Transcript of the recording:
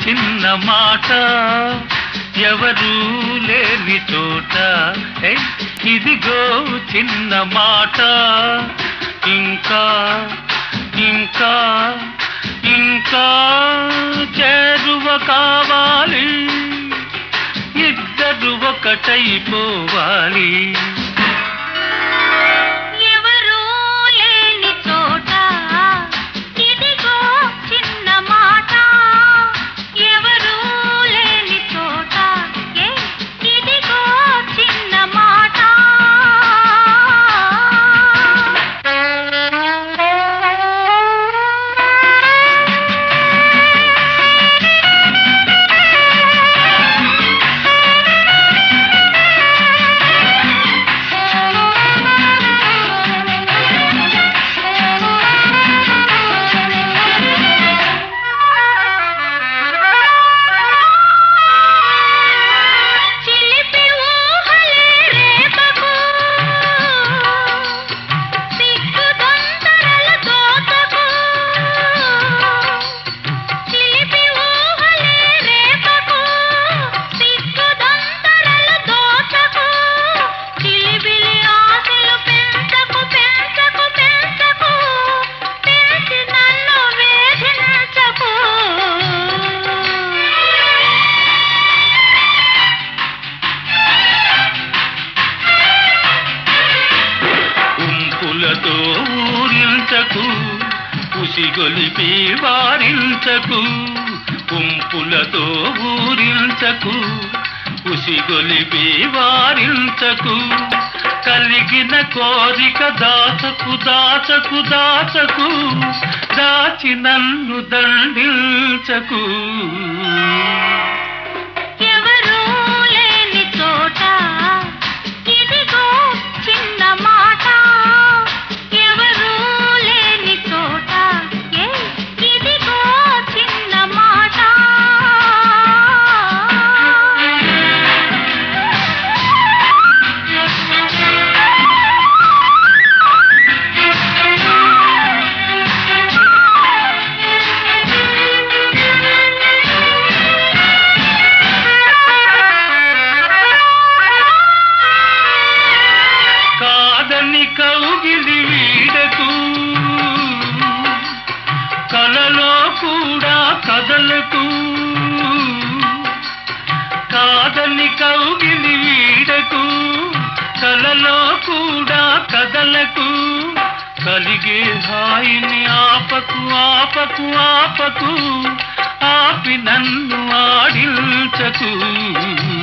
చిన్న మాట ఎవరు లేని చోట ఏ, ఇదిగో చిన్న మాట ఇంకా ఇంకా ఇంకా చేరువ కావాలి ఇద్దరు ఒకటైపోవాలి ఎవరూ లేని చోట ఇదిగో చిన్న మాట ఎవరూ లేని చోట ఏ ఇదిగో చిన్న మాట చిలిపి ఊహలే రేపకు సిగ్గు దొంతరల దోతకు చిలిపి ఊహలే రేపకు సిగ్గు దొంతరల దోతకు చిలిబిలి ఆశలు పెంచకు పెంచకు పెంచకు పెంచి నన్ను వేధించకు ఉంపులతో ఊరించకు ఉసిగొలిపి వారించకు ఉంపులతో ఊరించకు ఉసిగొలిపి వారించకు కలిగిన కోరిక దాచకు దాచకు దాచకు దాచి నన్ను దండించకు ఎవరూ లేని చోట ఇదిగో చిన్న మాట ఎవరూ లేని చోట ఏ ఇదిగో చిన్న మాట కాదని కౌగిలి వీడకు కలలో కూడా కదలకు కాదని కౌగిలి వీడకు కలలో కూడా కదలకు కలిగే హాయిని ఆపకు ఆపకు ఆపకు ఆపి నన్ను ఆడించకు